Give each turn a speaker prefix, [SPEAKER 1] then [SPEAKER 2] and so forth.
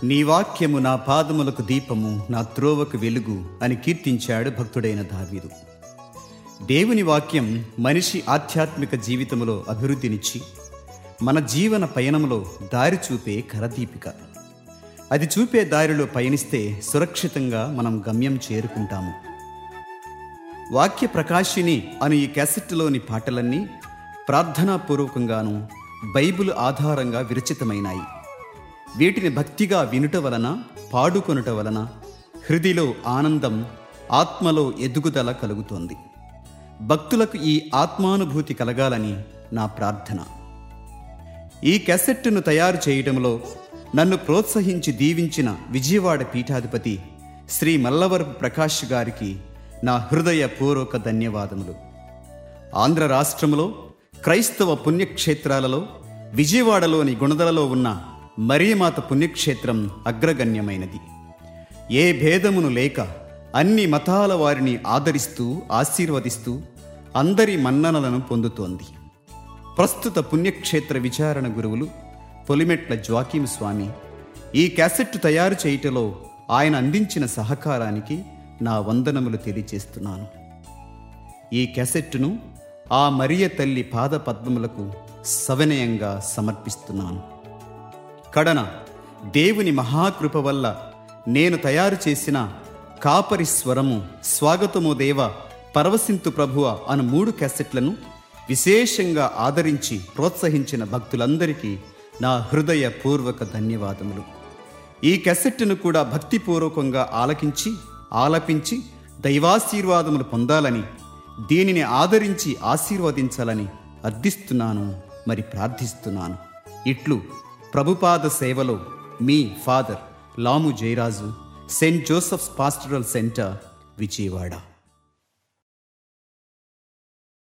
[SPEAKER 1] నీ వాక్యము నా పాదములకు దీపము నా త్రోవకు వెలుగు అని కీర్తించాడు భక్తుడైన దావీదు దేవుని వాక్యం మనిషి ఆధ్యాత్మిక జీవితంలో అభివృద్ధినిచ్చి మన జీవన పయనంలో దారి చూపే కరదీపిక అది చూపే దారిలో పయనిస్తే సురక్షితంగా మనం గమ్యం చేరుకుంటాము వాక్య ప్రకాశిని అను ఈ క్యాసెట్లోని పాటలన్నీ ప్రార్థనాపూర్వకంగాను బైబిల్ ఆధారంగా విరచితమైనాయి వీటిని భక్తిగా వినుట వలన పాడుకొనుట వలన హృదిలో ఆనందం ఆత్మలో ఎదుగుదల కలుగుతోంది భక్తులకు ఈ ఆత్మానుభూతి కలగాలని నా ప్రార్థన ఈ క్యాసెట్ను తయారు చేయడంలో నన్ను ప్రోత్సహించి దీవించిన విజయవాడ పీఠాధిపతి శ్రీ మల్లవరపు ప్రకాష్ గారికి నా హృదయపూర్వక ధన్యవాదములు ఆంధ్ర రాష్ట్రములో క్రైస్తవ పుణ్యక్షేత్రాలలో విజయవాడలోని గుణదలలో ఉన్న మరియమాత పుణ్యక్షేత్రం అగ్రగణ్యమైనది ఏ భేదమును లేక అన్ని మతాల వారిని ఆదరిస్తూ ఆశీర్వదిస్తూ అందరి మన్ననలను పొందుతోంది ప్రస్తుత పుణ్యక్షేత్ర విచారణ గురువులు పొలిమెట్ల జ్వాకీం స్వామి ఈ క్యాసెట్ తయారు చేయుటలో ఆయన అందించిన సహకారానికి నా వందనములు తెలియచేస్తున్నాను ఈ క్యాసెట్ను ఆ మరియ తల్లి పాద పద్మములకు సవినయంగా సమర్పిస్తున్నాను కడన దేవుని మహాకృప వల్ల నేను తయారు చేసిన కాపరి స్వరము స్వాగతము దేవ పరవశింతు ప్రభువ అను మూడు క్యాసెట్లను విశేషంగా ఆదరించి ప్రోత్సహించిన భక్తులందరికీ నా హృదయపూర్వక ధన్యవాదములు ఈ క్యాసెట్ను కూడా భక్తిపూర్వకంగా ఆలకించి ఆలపించి దైవాశీర్వాదములు పొందాలని దీనిని ఆదరించి ఆశీర్వదించాలని అర్థిస్తున్నాను మరి ప్రార్థిస్తున్నాను ఇట్లు ప్రభుపాద సేవలో మీ father Lamu Jayaraju Saint Joseph's pastoral centre Vijayawada